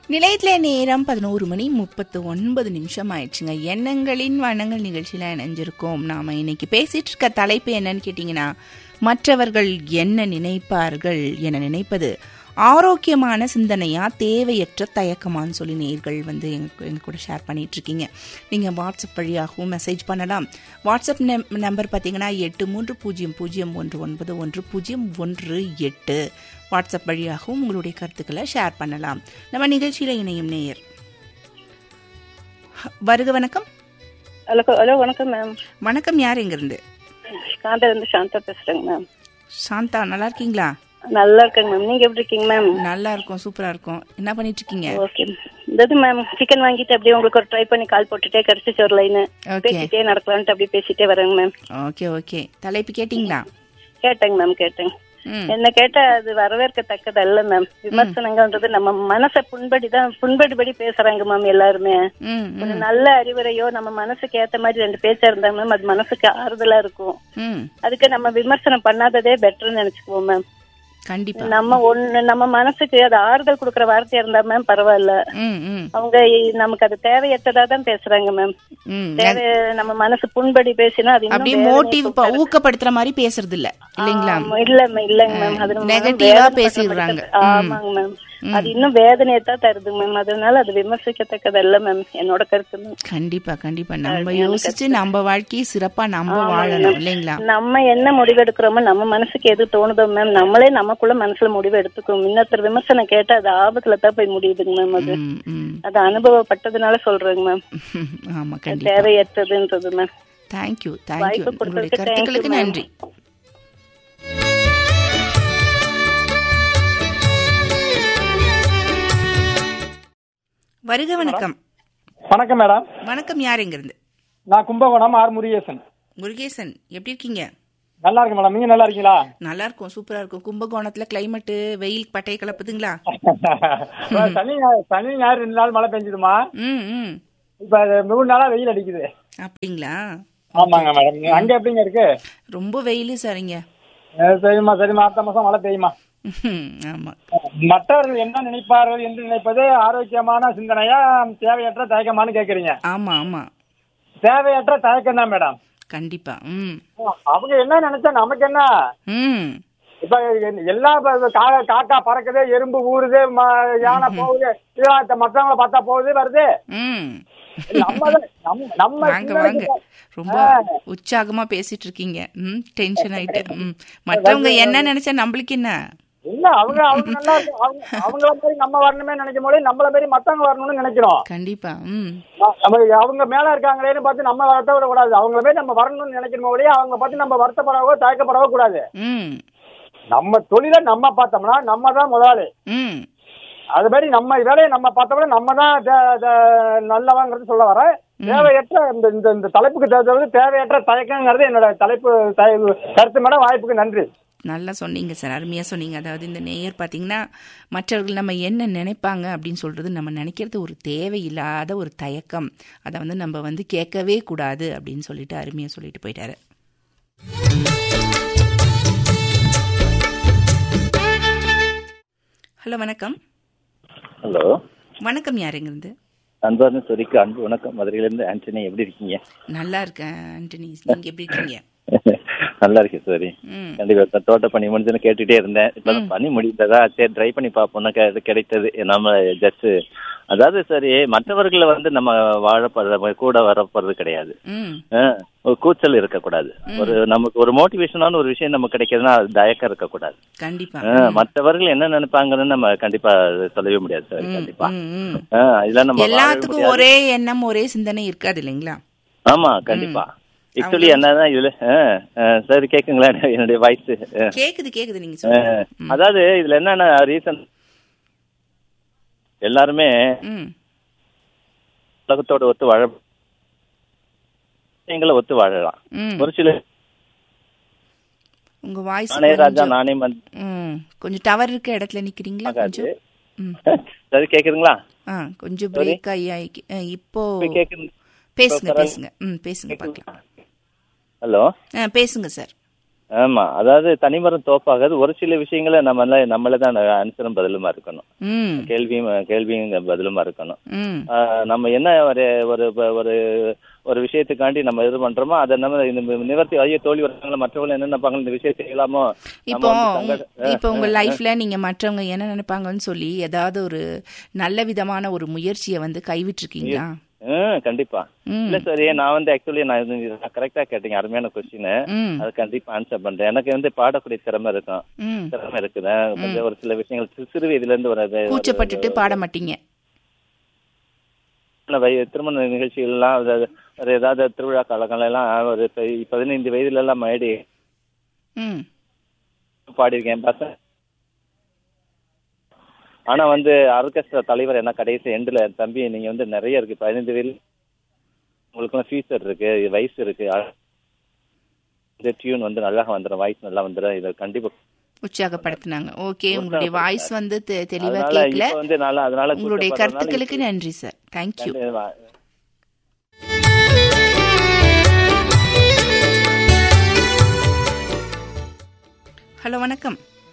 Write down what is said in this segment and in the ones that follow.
நிலையத்திலே நேரம் பதினோரு மணி முப்பத்து ஒன்பது நிமிஷம் ஆயிடுச்சுங்க எண்ணங்களின் வண்ணங்கள் நிகழ்ச்சியில் இணைஞ்சிருக்கோம் நாம இன்னைக்கு பேசிட்டு இருக்க தலைப்பு என்னன்னு கேட்டிங்கன்னா மற்றவர்கள் என்ன நினைப்பார்கள் என நினைப்பது ஆரோக்கியமான சிந்தனையா தேவையற்ற தயக்கமான்னு சொல்லி நேர்கள் வந்து எங்க எங்க கூட ஷேர் பண்ணிட்டு இருக்கீங்க நீங்கள் வாட்ஸ்அப் வழியாகவும் மெசேஜ் பண்ணலாம் வாட்ஸ்அப் நம்பர் பார்த்தீங்கன்னா எட்டு மூன்று பூஜ்ஜியம் பூஜ்ஜியம் ஒன்று ஒன்பது ஒன்று பூஜ்ஜியம் ஒன்று எட்டு வாட்ஸ்அப் வழியாகவும் உங்களுடைய கருத்துக்களை ஷேர் பண்ணலாம் நம்ம நிகழ்ச்சியில் இணையும் நேயர் வருக வணக்கம் ஹலோ ஹலோ வணக்கம் மேம் வணக்கம் யார் எங்கிருந்து காந்தில இருந்து சாந்தா பேசுறேங்க மேம் சாந்தா நல்லா இருக்கீங்களா நல்லா இருக்கேங்க மேம் நீங்க எப்படி இருக்கீங்க மேம் நல்லா இருக்கும் சூப்பரா இருக்கும் என்ன பண்ணிட்டு இருக்கீங்க ஓகே இந்த மேம் சிக்கன் வாங்கிட்டு அப்படியே உங்களுக்கு ஒரு ட்ரை பண்ணி கால் போட்டுட்டே கிடைச்சிச்சு ஒரு லைன் ஓகே பேசிட்டே நடக்கலான்ட்டு அப்படியே பேசிட்டே வரேங்க மேம் ஓகே ஓகே தலைப்பு கேட்டிங்களா கேட்டேங்க மேம் கேட்டேங்க ம் என்ன கேட்டா அது வரவேற்கத்தக்கது அல்ல மேம் விமர்சனங்கள்ன்றது நம்ம மனசை புண்படி தான் புண்படிபடி பேசுறாங்க மேம் எல்லாருமே ம் ஒரு நல்ல அறிவுரையோ நம்ம மனசுக்கு ஏத்த மாதிரி ரெண்டு பேச்சா இருந்தா மேம் அது மனசுக்கு ஆறுதலா இருக்கும் ம் அதுக்கு நம்ம விமர்சனம் பண்ணாததே பெட்டர்னு நினைச்சுக்குவோம் மேம் கண்டிப்பா நம்ம ஒண்ணு நம்ம மனசுக்கு அது ஆறுதல் கொடுக்கற வார்த்தையா இருந்தா மேம் பரவாயில்ல ம் ம் அவங்க நமக்கு அது தேவையற்றதா தான் பேசுறாங்க மேம் ம் தேவை நம்ம மனசு புண்படி பேசினா அது இன்னும் அப்படியே வேதனை மோட்டிவ் ஊக்கப்படுத்துற மாதிரி பேசுறது இல்ல இல்லைங்களா ஆமா, இல்ல ma'am, இல்லங்க மேம் அது நம்ம நெகட்டிவா வேதனை பேசிடுறாங்க. பண்ற மாதிரி ஆமாங்க மேம் அது இன்னும் வேதனையை தான் தருது மேம் அதனால அது விமர்சிக்கத்தக்கது அல்ல மேம் என்னோட கருத்து மேம் கண்டிப்பா கண்டிப்பா நம்ம யோசிச்சு நம்ம வாழ்க்கையை சிறப்பா நம்ம வாழணும் இல்லைங்களா நம்ம என்ன முடிவு எடுக்கிறோமோ நம்ம மனசுக்கு எது தோணுதோ மேம் நம்மளே நமக்குள்ள மனசுல முடிவு எடுத்துக்கோம் இன்னொருத்தர் விமர்சனம் கேட்டா அது ஆபத்துல தான் போய் முடியுதுங்க மேம் அது ம் ம் அது அனுபவப்பட்டதுனால சொல்றேங்க மேம் ஆமா கண்டிப்பா தேவையற்றதுன்றது மேம் தேங்க்யூ தேங்க்யூ வாய்ப்பு உங்களுடைய கொடுத்ததுக்கு கருத்துக்களுக்கு thank you, நன்றி வருக வணக்கம் வணக்கம் மேடம் வணக்கம் யார் எங்கிருந்து நான் கும்பகோணம் ஆர் முருகேசன் முருகேசன் எப்படி இருக்கீங்க நல்லா இருக்கு மேடம் நீங்க நல்லா இருக்கீங்களா நல்லா இருக்கும் சூப்பரா இருக்கும் கும்பகோணத்துல கிளைமேட் வெயில் பட்டை கலப்புதுங்களா இப்ப சனி ஞாயிறு- சனி ஞாயிறு ரெண்டு நாள் மழை பெஞ்சுதுமா ம் ம் இப்ப அது மூணு நாளா வெயில் அடிக்குது அப்படிங்களா ஆமாங்க மேடம் அங்க எப்படிங்க இருக்கு ரொம்ப வெயில் சரிங்க அஹ் சரிம்மா சரிம்மா அடுத்த மாசம் மழை பெய்யுமா ம், ஆமா மற்றவர்கள் என்ன நினைப்பார்கள் என்று நினைப்பது ஆரோக்கியமான சிந்தனையா தேவையற்ற தயக்கமான்னு கேக்குறீங்க ஆமா ஆமா தேவையற்ற தயக்கம் தான் மேடம் கண்டிப்பா ம் அவங்க என்ன நினைச்சா நமக்கு என்ன ம் இப்ப எ- எல்லா ப- கா- காக்கா பறக்குது எறும்பு ஊறுது ம- யானை போகுது இதெல்லாம் மற்றவங்கள பார்த்தா போகுது வருது ம் நம்ம தான் நம்ம- நம்ம வாங்க வாங்க சிந்தனைக்கு- ரொம்ப உற்சாகமா பேசிட்டு இருக்கீங்க ம் டென்ஷன் ஆயிட்டு ம் மற்றவங்க என்ன நினைச்சா நம்மளுக்கு என்ன இல்ல அவங்க அவங்க நல்லா இருக்கு. அவங்க அவங்கள மாதிரி நம்ம வரணுமே நினைக்கும் போது நம்மள மாதிரி மத்தவங்க வரணும்னு நினைக்கிறோம் கண்டிப்பா ம் ந- நம்ம அவங்க மேல இருக்காங்களேன்னு பார்த்து நம்ம வருத்த விடக்கூடாது அவங்கள மாதிரி நம்ம வரணும்னு நினைக்கணும் ஒழிய அவங்க பார்த்து நம்ம வருத்தப்படவோ தயக்கப்படவோ கூடாது ம் நம்ம தொழிலை நம்ம பார்த்தோம்னா நம்ம தான் முதலாளி ம் அது மாதிரி நம்ம வேலையை நம்ம பார்த்தோம்னா நம்ம தான் தே- தே- நல்லவங்கிறது சொல்ல வர தேவையற்ற இந்த இந்த இந்த தலைப்புக்கு தேவை தேவையற்ற தயக்கங்கிறது என்னோட தலைப்பு தய- கருத்து மேடம் வாய்ப்புக்கு நன்றி நல்லா சொன்னீங்க சார் அருமையாக சொன்னீங்க அதாவது இந்த நேயர் பார்த்தீங்கன்னா மற்றவர்கள் நம்ம என்ன நினைப்பாங்க அப்படின்னு சொல்கிறது நம்ம நினைக்கிறது ஒரு தேவையில்லாத ஒரு தயக்கம் அதை வந்து நம்ம வந்து கேட்கவே கூடாது அப்படின்னு சொல்லிட்டு அருமையாக சொல்லிட்டு போயிட்டாரு ஹலோ வணக்கம் ஹலோ வணக்கம் யாருங்கிருந்து அன்பார்ந்த சொரிக்கு அன்பு வணக்கம் மதுரையிலேருந்து ஆண்டனி எப்படி இருக்கீங்க நல்லா இருக்கேன் ஆண்டனி நீங்கள் எப்படி இருக்கீங்க நல்லா இருக்கு சரி ம் கண்டிப்பா இப்ப தோட்ட பணி முடிஞ்சுன்னு கேட்டுட்டே இருந்தேன் இப்ப பனி முடிந்ததா சரி ட்ரை பண்ணி பார்ப்போம்னா கெ- கிடைத்தது நம்ம ஜஸ்ட் அதாவது சரி மற்றவர்களை வந்து நம்ம வாழப்படுற கூட வரப்படுறது கிடையாது ம் அஹ், ஒரு கூச்சல் இருக்கக்கூடாது ஒரு நமக்கு ஒரு மோட்டிவேஷனான ஒரு விஷயம் நமக்கு கிடைக்குதுன்னா அது தயக்கம் இருக்கக்கூடாது கண்டிப்பா அஹ், மற்றவர்கள் என்ன நினைப்பாங்கன்னு நம்ம கண்டிப்பா சொல்லவே முடியாது சார் கண்டிப்பா ம் ம் அஹ், இதெல்லாம் நம்ம வாழவே எல்லாத்துக்கும் முடியாது. ஒரே எண்ணம் ஒரே சிந்தனை இருக்காது இல்லைங்களா ஆமா கண்டிப்பா ஆக்சுவலி என்னதான் இதுல அஹ், அஹ், சரி கேக்குங்களா என்னுடைய வாய்ஸ் கேக்குது கேக்குது நீங்க சொல்லுங்க அதாவது இதுல என்னன்னா ரீசன் எல்லாருமே ம் உலகத்தோட ஒத்து வாழ எங்களை ஒத்து வாழலாம் ம் ஒரு சில உங்க வாய்ஸ் நானே ராஜா நானே மந்த் ம் கொஞ்சம் டவர் இருக்க இடத்துல நிக்கிறீங்களா ஆகாது. கொஞ்சம் ம் சரி கேக்குதுங்களா ஆ கொஞ்சம் பிரேக் ஆகி ஆகி ஆ, இப்போ இப்ப கேக்குது பேசுங்க இப்ப பேசுங்க ம் பேசுங்க பார்க்கலாம் ஹலோ ஆ பேசுங்க சார் ஆமா அதாவது தனிமரம் தோப்பாகாது ஒரு சில விஷயங்களை நம்ம நம்மள தான் அனுசரம் பதிலுமா இருக்கணும் ம் கேள்வியும் கேள்வியும் பதிலுமா இருக்கணும் ம் ஆஹ் நம்ம என்ன ஒரு ஒரு ஒரு ஒரு விஷயத்துக்காண்டி நம்ம இது பண்றோமோ அதை நம்ம இந்த நிவர்த்தி ஐயோ தோல்வி வர்றாங்களா மற்றவங்க என்ன நினைப்பாங்க இந்த விஷயம் செய்யலாமோ நம்ம இப்போ வந்து சங்கட- இப்போ உங்க லைஃப்ல நீங்க மற்றவங்க என்ன நினைப்பாங்கன்னு சொல்லி ஏதாவது ஒரு நல்ல விதமான ஒரு முயற்சியை வந்து கைவிட்டிருக்கீங்களா ம், கண்டிப்பா ம் இல்ல சார் நான் வந்து ஆக்சுவலி நான் கரெக்டா கேட்டீங்க அருமையான கொஸ்டின் ம் அது கண்டிப்பா ஆன்சர் பண்றேன் எனக்கு வந்து பாடக்கூடிய திறமை இருக்கும் ம் திறமை இருக்குது கொஞ்சம் ஒரு சில விஷயங்கள் சிறு- சிறு வயதுல இருந்து ஒரு ஒரு- கூச்சப்பட்டுட்டு பாட மாட்டீங்க திருமண வய திருமண நிகழ்ச்சிகள்லாம் அதாவது ஒரு ஏதாவது திருவிழா காலங்கள் எல்லாம் ஒரு ப- பதினைந்து வயதுல எல்லாம் மேடி ம் பாடியிருக்கேன் பசங்க ஆனா வந்து ஆர்கெஸ்ட்ரா தலைவர் என்ன கடைசி எண்டுல தம்பி நீங்க வந்து நிறைய இருக்கு பதினைந்து வயது உங்களுக்குலாம் ஃபியூச்சர் இருக்கு வயசு இருக்கு அ- இந்த டியூன் வந்து நல்லா வந்துடும் வாய்ஸ் நல்லா வந்துடும் இது கண்டிப்பா உற்சாகப்படுத்தினாங்க ஓகே உங்களுடைய வாய்ஸ் வந்து தெ- தெளிவா அதனால கேட்கல இப்ப வந்து நல்லா அதனால உங்களுடைய கூச்சப்படுறதுனால கருத்துக்களுக்கு நன்றி சார் தேங்க்யூ இப்ப- ஹலோ வணக்கம்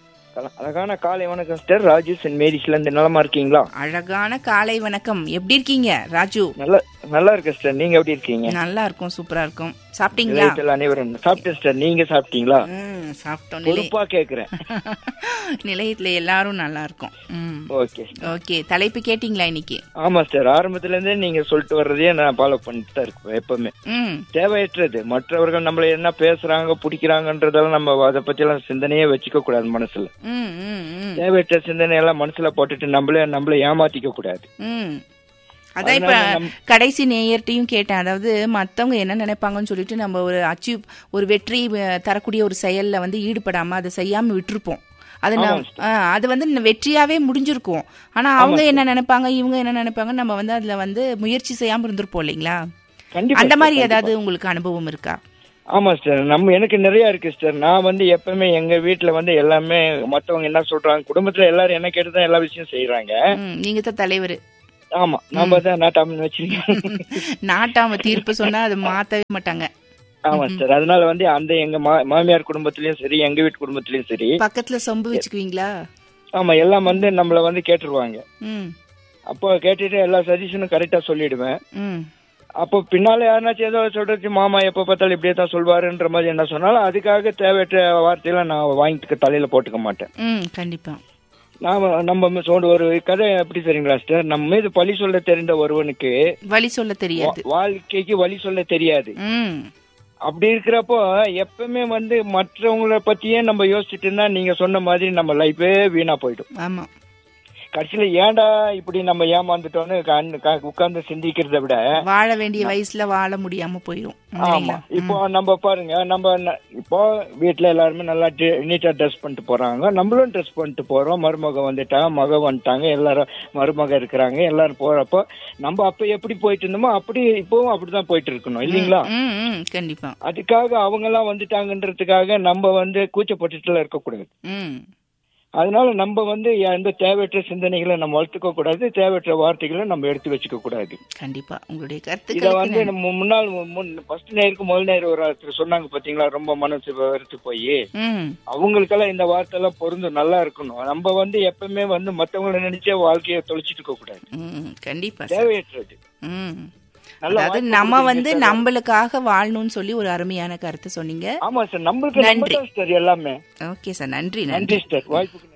அழகான காலை வணக்கம் சிஸ்டர் ராஜு சென்ட் மேரிஸ்ல இருந்து நலமா இருக்கீங்களா அழகான காலை வணக்கம் எப்படி இருக்கீங்க ராஜு நல்லா நல்லா இருக்கு சிஸ்டர் நீங்க எப்படி இருக்கீங்க நல்லா இருக்கும் சூப்பரா இருக்கும் சாப்பிட்டீங்களா நிலையத்தில் அனைவரும் சாப்பிட்டேன் சிஸ்டர் நீங்க சாப்பிட்டீங்களா ம் சாப்பிட்டோம் நிலை பொறுப்பா கேக்குறேன் நிலையத்துல எல்லாரும் நல்லா இருக்கும் ம் ஓகே ஓகே தலைப்பு கேட்டிங்களா இன்னைக்கு ஆமா சார் ஆரம்பத்துல இருந்தே நீங்க சொல்லிட்டு வர்றதையே நான் ஃபாலோ பண்ணிட்டு தான் இருக்கேன் எப்பவுமே ம் தேவையற்றது மற்றவர்கள் நம்மள என்ன பேசுறாங்க பிடிக்கிறாங்கன்றதெல்லாம் நம்ம அதை பத்தி எல்லாம் சிந்தனையே வச்சுக்க கூடாது மனசுல ம் ம் ம் தேவையற்ற சிந்தனை எல்லாம் மனசுல போட்டுட்டு நம்மளே நம்மள ஏமாத்திக்க கூடாது ம் அதான் இப்ப அதனால நம்- கடைசி நேயர்ட்டையும் கேட்டேன் அதாவது மத்தவங்க என்ன நினைப்பாங்கன்னு சொல்லிட்டு நம்ம ஒரு அச்சீவ் ஒரு வெற்றி அஹ், தரக்கூடிய ஒரு செயல்ல வந்து ஈடுபடாம அதை செய்யாம விட்டுருப்போம் அது நம்- ஆ, அது வந்து ந- வெற்றியாவே முடிஞ்சிருக்கும் ஆனா அவங்க என்ன நினைப்பாங்க இவங்க என்ன நினைப்பாங்க நம்ம வந்து அதுல வந்து முயற்சி செய்யாம இருந்திருப்போம் இல்லைங்களா கண்டிப்பா அந்த sir, மாதிரி கண்டிப்பா. ஏதாவது உங்களுக்கு அனுபவம் இருக்கா ஆமா சார் நம்ம எனக்கு நிறைய இருக்கு சார் நான் வந்து எப்பவுமே எங்க வீட்ல வந்து எல்லாமே மத்தவங்க என்ன சொல்றாங்க குடும்பத்துல எல்லாரும் என்ன கேட்டுதான் எல்லா விஷயம் செய்யறாங்க ம், நீங்க தான் தலைவர் ஆமா நாம தான் நாட்டாமன்னு வச்சிருக்கோம் நாட்டாம தீர்ப்பு சொன்னா அதை மாத்தவே மாட்டாங்க ஆமா சார் அதனால வந்து அந்த எங்க மா- மாமியார் குடும்பத்திலயும் சரி எங்க வீட்டு குடும்பத்திலயும் சரி பக்கத்துல சொம்பு வச்சுக்குவீங்களா ஆமா எல்லாம் வந்து நம்மள வந்து கேட்டுருவாங்க ம் அப்போ கேட்டுட்டு எல்லா சஜஷனும் கரெக்டா சொல்லிடுவேன் ம் அப்போ பின்னால யாருனாச்சும் ஏதோ சொல்றது மாமா எப்ப பார்த்தாலும் இப்படியே தான் சொல்வாருன்ற மாதிரி என்ன சொன்னாலும் அதுக்காக தேவையற்ற வார்த்தையெல்லாம் நான் வாங்கிட்டு தலையில போட்டுக்க மாட்டேன் ம் கண்டிப்பா நாம நம்ம சொல்ற ஒரு கதை எப்படி தெரியுங்களா சிஸ்டர் நம்ம மீது பழி சொல்ல தெரிந்த ஒருவனுக்கு வழி சொல்ல தெரியாது வா- வாழ்க்கைக்கு வழி சொல்ல தெரியாது ம் அப்படி இருக்கிறப்போ எப்பவுமே வந்து மற்றவங்கள பத்தியே நம்ம யோசிச்சுட்டு இருந்தா நீங்க சொன்ன மாதிரி நம்ம லைஃபே வீணா போயிடும் ஆமா கடைசியில ஏன்டா இப்படி நம்ம ஏமாந்துட்டோம்னு கண்ணு- க- உட்கார்ந்து சிந்திக்கிறத விட வாழ வேண்டிய வயசுல வாழ முடியாம போயிரும் ஆமா இல்லைங்களா இப்போ நம்ம பாருங்க நம்ம ந- இப்போ வீட்ல எல்லாருமே நல்லா நீட்டா ட்ரெஸ் பண்ணிட்டு போறாங்க நம்மளும் ட்ரெஸ் பண்ணிட்டு போறோம் மருமக வந்துட்டாங்க மக வந்துட்டாங்க எல்லாரும் மருமக இருக்கிறாங்க எல்லாரும் போறப்போ நம்ம அப்ப எப்படி போயிட்டு இருந்தோமோ அப்படி இப்பவும் அப்படிதான் போயிட்டு இருக்கணும் இல்லீங்களா ம் ம் கண்டிப்பா அதுக்காக அவங்க எல்லாம் வந்துட்டாங்கன்றதுக்காக நம்ம வந்து கூச்சப்பட்டுட்டுல இருக்கக்கூடாது ம் அதனால நம்ம வந்து எந்த தேவையற்ற சிந்தனைகளை நம்ம வளர்த்துக்க கூடாது தேவையற்ற வார்த்தைகளை நம்ம எடுத்து வச்சுக்க கூடாது கண்டிப்பா உங்களுடைய இத கருத்துக்களுக்கு வந்து நன்றி. நம்ம முன்னாள் ஃபர்ஸ்ட் நேருக்கு முதல் நேரம் ஒரு ஒருத்தர் சொன்னாங்க பாத்தீங்களா ரொம்ப மனசு வெறுத்து போய் ம் அவங்களுக்கெல்லாம் இந்த வார்த்தை எல்லாம் பொருந்தும் நல்லா இருக்கணும் நம்ம வந்து எப்பவுமே வந்து மத்தவங்களை நினைச்சே வாழ்க்கையை தொலைச்சிட்டு இருக்க கூடாது ம் கண்டிப்பா சார் தேவையற்றது ம் நல்ல அதாவது வாய்ப்பு நம்ம கொடுத்தீங்க வந்து சார். நம்மளுக்காக வாழணும்னு சொல்லி ஒரு அருமையான கருத்து சொன்னீங்க ஆமா சார் நம்மளுக்கு நம்ம நன்றி. தான் சார் எல்லாமே ஓகே சார் நன்றி நன்றி நன்றி சார் வாய்ப்புக்கு நன்றி.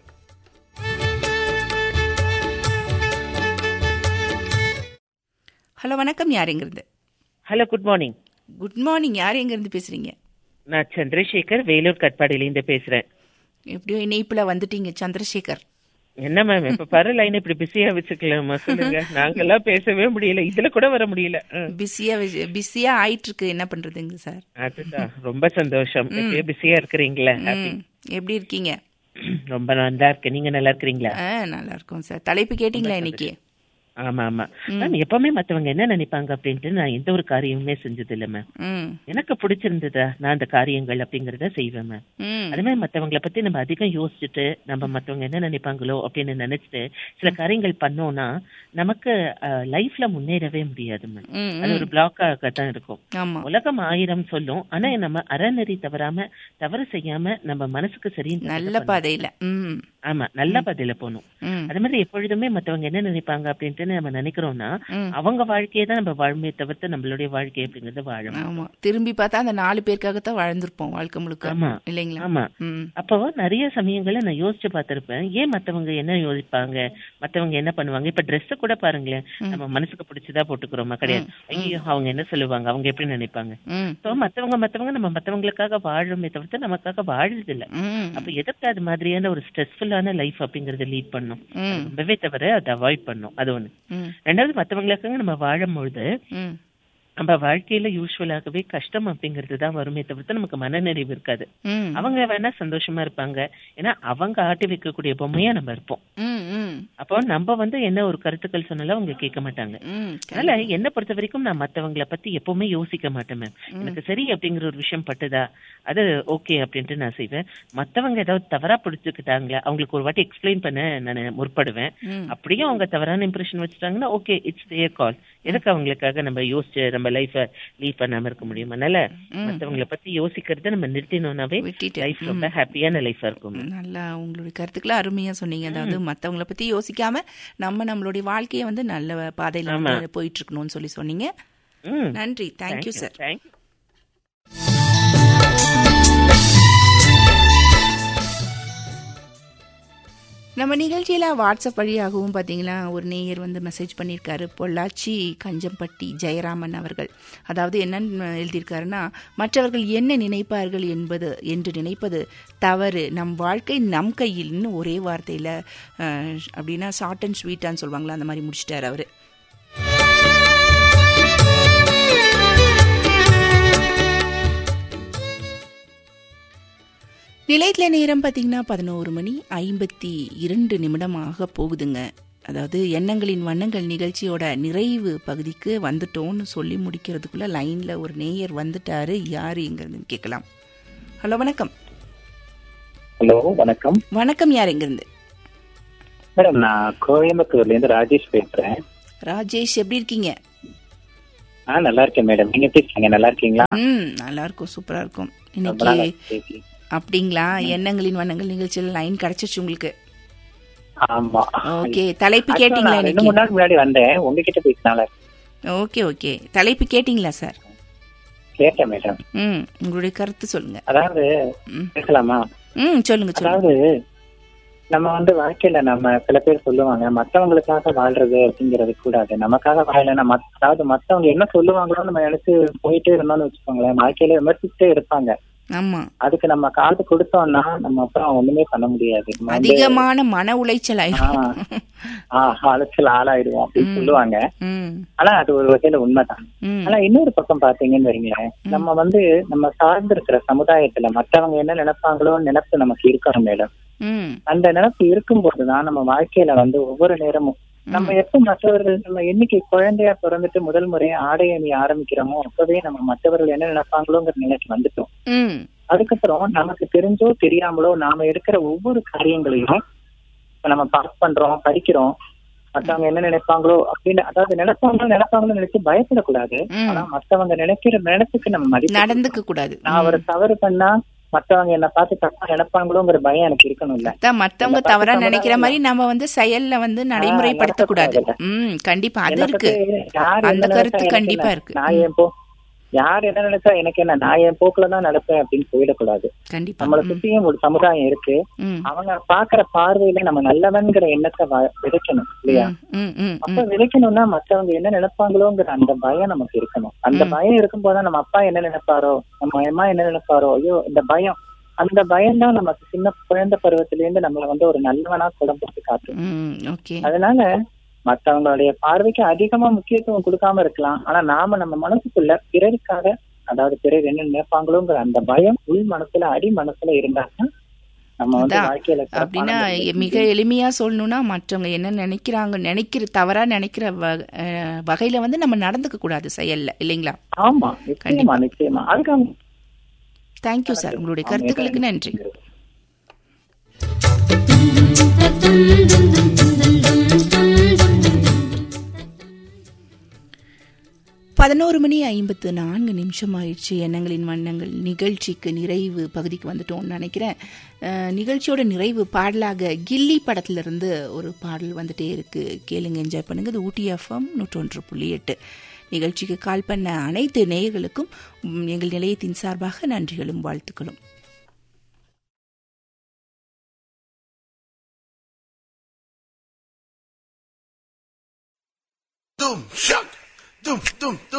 ஹலோ வணக்கம் யார் எங்கிருந்து hello good morning good morning யார் எங்கிருந்து பேசுறீங்க நான் சந்திரசேகர் வேலூர் கட்பாடியிலேருந்து பேசுறேன் எப்படியோ இணைப்புல வந்துட்டீங்க சந்திரசேகர் என்ன மேம் இப்ப பர லைன் இப்படி பிஸியா வச்சுக்கலாமா சொல்லுங்க நாங்கெல்லாம் பேசவே முடியல இதுல கூட வர முடியல ம். பிஸியா பிஸியா ஆயிட்டு இருக்கு என்ன பண்றதுங்க சார் அதுதான் ரொம்ப சந்தோஷம் எப்பயும் பிஸியா இருக்கிறீங்களா happy. ம் எப்படி இருக்கீங்க ரொம்ப நல்லா இருக்கு நீங்க நல்லா இருக்கிறீங்களா ஆ நல்லா இருக்கும் சார் தலைப்பு கேட்டிங்களா இன்னைக்கு ஆமா ஆமா மேம் எப்பவுமே மத்தவங்க என்ன நினைப்பாங்க அப்படின்ட்டு நான் எந்த ஒரு காரியமுமே செஞ்சது இல்ல மேம் ம் எனக்கு பிடிச்சிருந்ததா நான் அந்த காரியங்கள் அப்படிங்கறத செய்வேன் மேம் ம் அதே மாதிரி மத்தவங்கள பத்தி நம்ம அதிகம் யோசிச்சுட்டு நம்ம மத்தவங்க என்ன நினைப்பாங்களோ அப்படின்னு நினைச்சிட்டு சில காரியங்கள் பண்ணோம்னா நமக்கு லைஃப்ல முன்னேறவே முடியாது மேம் ம், அது ஒரு பிளாக்காக தான் இருக்கும் ஆமா உலகம் ஆயிரம் சொல்லும் ஆனா நம்ம அறநெறி தவறாம தவறு செய்யாம நம்ம மனசுக்கு சரி நல்ல பாதையில ம் ஆமா நல்ல பதில போகணும் ம் அதே மாதிரி எப்பொழுதுமே மத்தவங்க என்ன நினைப்பாங்க அப்படின்ட்டு நம்ம நினைக்கிறோம்னா ம். அவங்க வாழ்க்கையை தான் நம்ம வாழ்மையை தவிர்த்து நம்மளுடைய வாழ்க்கை அப்படிங்கறது வாழணும் ஆமா திரும்பி பார்த்தா அந்த நாலு பேருக்காகத்தான் வாழ்ந்திருப்போம் வாழ்க்கை முழுக்க ஆமா. இல்லைங்களா ஆமா ம் அப்போ நிறைய சமயங்கள்ல நான் யோசிச்சு பார்த்திருப்பேன் ஏன் மத்தவங்க என்ன யோசிப்பாங்க மத்தவங்க என்ன பண்ணுவாங்க இப்ப Dress கூட பாருங்களேன் நம்ம மனசுக்கு பிடிச்சதா போட்டுக்கிறோமா கிடையாது ஐயோ அவங்க என்ன சொல்லுவாங்க அவங்க எப்படி நினைப்பாங்க ம் சோ மத்தவங்க மத்தவங்க நம்ம மத்தவங்களுக்காக வாழுமே தவிர்த்து நமக்காக வாழுறது இல்ல ம் அப்ப எதுக்கு அது மாதிரியான ஒரு ஸ்ட்ரெஸ்ஃபுல்லான லைஃப் அப்படிங்கறத லீட் பண்ணும் ம். ரொம்பவே தவிர அதை அவாய்ட் பண்ணும் அது ஒண்ணு ம் ரெண்டாவது மத்தவங்களுக்காக நம்ம வாழும்பொழுது ம் நம்ம வாழ்க்கையில யூஸ்வலாகவே கஷ்டம் அப்படிங்கிறது தான் வருமே தவிர்த்து நமக்கு மனநிறைவு இருக்காது ம் அவங்க வேணா சந்தோஷமா இருப்பாங்க ஏன்னா அவங்க ஆட்டி வைக்கக்கூடிய பொம்மையா நம்ம இருப்போம் ம் ம் அப்போ நம்ம வந்து என்ன ஒரு கருத்துக்கள் சொன்னாலும் அவங்க கேட்க மாட்டாங்க ம் அதனால என்ன பொறுத்த வரைக்கும் நான் மத்தவங்கள பத்தி எப்பவுமே யோசிக்க மாட்டேன் மேம் எனக்கு சரி அப்படிங்கிற ஒரு விஷயம் பட்டுதா அது ஓகே அப்படின்ட்டு நான் செய்வேன் மத்தவங்க ஏதாவது தவறா பிடிச்சுக்கிட்டாங்களா அவங்களுக்கு ஒரு வாட்டி எக்ஸ்பிளைன் பண்ண நான் முற்படுவேன் ம். அப்படியே அவங்க தவறான இம்ப்ரெஷன் வச்சுட்டாங்கன்னா ஓகே இட்ஸ் தேர் கால் எதுக்கு அவங்களுக்காக நம்ம யோசிச்சு நம்ம லைஃப லீவ் பண்ணாம இருக்க முடியும் அதனால மத்தவங்கள பத்தி யோசிக்கிறத நம்ம நிறுத்தினோம்னாவே விட்டுட்டு. லைஃப் ரொம்ப ஹாப்பியான லைஃபா இருக்கும் நல்லா உங்களுடைய கருத்துக்களை அருமையா சொன்னீங்க அதாவது மத்தவங்கள பத்தி யோசிக்காம நம்ம நம்மளுடைய வாழ்க்கையை வந்து நல்ல பாதையில வந்து போயிட்டு இருக்கணும்னு சொல்லி சொன்னீங்க ம் நன்றி தேங்க்யூ சார் தேங்க்யூ நம்ம நிகழ்ச்சியில வாட்ஸ்அப் வழியாகவும் பார்த்தீங்கன்னா ஒரு நேயர் வந்து மெசேஜ் பண்ணியிருக்காரு பொள்ளாச்சி கஞ்சம்பட்டி ஜெயராமன் அவர்கள் அதாவது என்னன்னு எழுதியிருக்காருன்னா மற்றவர்கள் என்ன நினைப்பார்கள் என்பது என்று நினைப்பது தவறு நம் வாழ்க்கை நம் கையில்னு ஒரே வார்த்தையில் அப்படின்னா ஷார்ட் அண்ட் ஸ்வீட்டான்னு சொல்லுவாங்களா அந்த மாதிரி முடிச்சிட்டாரு அவரு நிலையத்தில் நேரம் பார்த்தீங்கன்னா பதினோரு மணி ஐம்பத்தி இரண்டு நிமிடமாக போகுதுங்க அதாவது எண்ணங்களின் வண்ணங்கள் நிகழ்ச்சியோட நிறைவு பகுதிக்கு வந்துட்டோம்னு சொல்லி முடிக்கிறதுக்குள்ள லைன்ல ஒரு நேயர் வந்துட்டாரு யாரு எங்கிருந்து கேட்கலாம் ஹலோ வணக்கம் ஹலோ வணக்கம் வணக்கம் யார் எங்கிருந்து மேடம் நான் கோயம்புத்தூர்ல இருந்து ராஜேஷ் பேசுறேன் ராஜேஷ் எப்படி இருக்கீங்க ஆ நல்லா இருக்கேன் மேடம் நீங்க எப்படி இருக்கீங்க நல்லா இருக்கீங்களா ம் நல்லா இருக்கும் சூப்பரா இருக்கும் ரொம்ப நாள் இன்னைக்கு ஆச்சு பேசி. அப்படிங்களா எண்ணங்களின் வண்ணங்கள் நிகழ்ச்சியில் லைன் கிடைச்சிச்சு உங்களுக்கு ஆமா ஓகே தலைப்பு Actually, கேட்டீங்களா நான் ரெண்டு இன்னைக்கு மூணு நாள் முன்னாடி வந்தேன் உங்ககிட்ட பேசினால ஓகே ஓகே தலைப்பு கேட்டீங்களா சார் கேட்டேன் மேடம் ம் உங்களுடைய கருத்து சொல்லுங்க அதாவது ம். பேசலாமா ம் சொல்லுங்க சொல்லுங்க அதாவது நம்ம வந்து வாழ்க்கையில நம்ம சில பேர் சொல்லுவாங்க மத்தவங்களுக்காக வாழ்றது அப்படிங்கிறது கூடாது நமக்காக வாழலைன்னா மத்- அதாவது மத்தவங்க என்ன சொல்லுவாங்களோ நம்ம நினைச்சு போயிட்டே இருந்தோம்னு வச்சுக்கோங்களேன் வாழ்க்கையில விமர்சிச்சுட்டே இருப்பாங்க ஆமா அதுக்கு நம்ம காது கொடுத்தோம்னா நம்ம அப்புறம் ஒண்ணுமே பண்ண முடியாது நம்ம வந்து, அதிகமான மன உளைச்சல் ஆயிடும் ஆ, அலைச்சல் ஆளாயிடுவோம் அப்படின்னு சொல்லுவாங்க ம் ஆனா அது ஒரு வகையில உண்மைதான் ம் ஆனா இன்னொரு பக்கம் பாத்தீங்கன்னு வைங்களேன் நம்ம வந்து நம்ம சார்ந்து இருக்கிற சமுதாயத்துல மத்தவங்க என்ன நினைப்பாங்களோ நினைப்பு நமக்கு இருக்கணும் மேடம் ம் அந்த நினைப்பு இருக்கும்போதுதான் நம்ம வாழ்க்கையில வந்து ஒவ்வொரு நேரமும் நம்ம எப்ப மற்றவர்கள் நம்ம என்னைக்கு குழந்தையா பிறந்துட்டு முதல் முறையா ஆடை அணி ஆரம்பிக்கிறோமோ அப்பவே நம்ம மற்றவர்கள் என்ன நினைப்பாங்களோங்கிற நிலைக்கு வந்துட்டோம் ம் அதுக்கப்புறம் நமக்கு தெரிஞ்சோ தெரியாமலோ நாம எடுக்கிற ஒவ்வொரு காரியங்களையும் இப்ப நம்ம பாஸ் பண்றோம் படிக்கிறோம் மத்தவங்க என்ன நினைப்பாங்களோ அப்படின்னு அதாவது நினைப்பாங்களோ நினைப்பாங்களோ நினைச்சு பயப்படக்கூடாது ம். ஆனா மத்தவங்க நினைக்கிற நினைப்புக்கு நம்ம மதிப்பு நடந்துக்க கூடாது நான் ஒரு தவறு பண்ணா மத்தவங்க என்ன பார்த்து தப்பா நினைப்பாங்களோங்கிற பயம் எனக்கு இருக்கணும்ல அதான் மத்தவங்க என்னை தவறா பார்த்து நினைக்கிற மாதிரி நம்ம வந்து செயல்ல வந்து நடைமுறைப்படுத்த கூடாது ம் கண்டிப்பா அது என்னை இருக்கு பத்தி யார் அந்த என்ன கருத்து நினைச்சா எனக்கு கண்டிப்பா என்ன? இருக்கு நான் என் போ யார் என்ன நினைச்சா எனக்கு என்ன நான் என் போக்குல தான் நடப்பேன் அப்படின்னு போயிடக்கூடாது கண்டிப்பா நம்மளை ம், சுத்தியும் ஒரு சமுதாயம் இருக்கு ம் அவங்க பாக்குற பார்வையில நம்ம நல்லவன்கிற எண்ணத்தை வ- விதைக்கணும் இல்லையா ம் ம் அப்ப விதைக்கணும்னா மத்தவங்க என்ன நினைப்பாங்களோங்கிற அந்த பயம் நமக்கு இருக்கணும் அந்த பயம் இருக்கும்போது நம்ம அப்பா என்ன நினைப்பாரோ நம்ம அம்மா என்ன நினைப்பாரோ ஐயோ இந்த பயம் அந்த பயம் தான் நமக்கு சின்ன குழந்தை பருவத்தில இருந்து நம்மள வந்து ஒரு நல்லவனா குழம்புக்கு காட்டும் ம் ஓகே அதனால மத்தவங்களுடைய பார்வைக்கு அதிகமா முக்கியத்துவம் கொடுக்காம இருக்கலாம் ஆனா நாம நம்ம மனசுக்குள்ள பிறருக்காக அதாவது பிறர் என்ன நினைப்பாங்களோங்கிற அந்த பயம் உள் மனசுல அடி மனசுல இருந்தாதான் நம்ம வந்து அதான். வாழ்க்கையில சிறப்பான அப்படின்னா முறையில மிக எளிமையா சொல்லணும்னா மற்றவங்க என்ன நினைக்கிறாங்க நினைக்கிற தவறா நினைக்கிற வ- அஹ், வகையில வந்து நம்ம நடந்துக்க கூடாது செயல்ல இல்லைங்களா ஆமா நிச்சயமா நிச்சயமா அதுக்காக தேங்க்யூ சார் உங்களுடைய கருத்துக்களுக்கு நன்றி பதினோரு மணி ஐம்பத்து நான்கு நிமிஷம் ஆயிடுச்சு எண்ணங்களின் வண்ணங்கள் நிகழ்ச்சிக்கு நிறைவு பகுதிக்கு வந்துட்டோம்னு நினைக்கிறேன் அஹ், நிகழ்ச்சியோட நிறைவு பாடலாக கில்லி படத்திலிருந்து ஒரு பாடல் வந்துட்டே இருக்கு கேளுங்க என்ஜாய் பண்ணுங்க இது ஊட்டி எஃப்எம் நூற்றொன்று புள்ளி எட்டு நிகழ்ச்சிக்கு கால் பண்ண அனைத்து நேயர்களுக்கும் ம், எங்கள் நிலையத்தின் சார்பாக நன்றிகளும் வாழ்த்துக்களும் Doom, shock, doom, doom,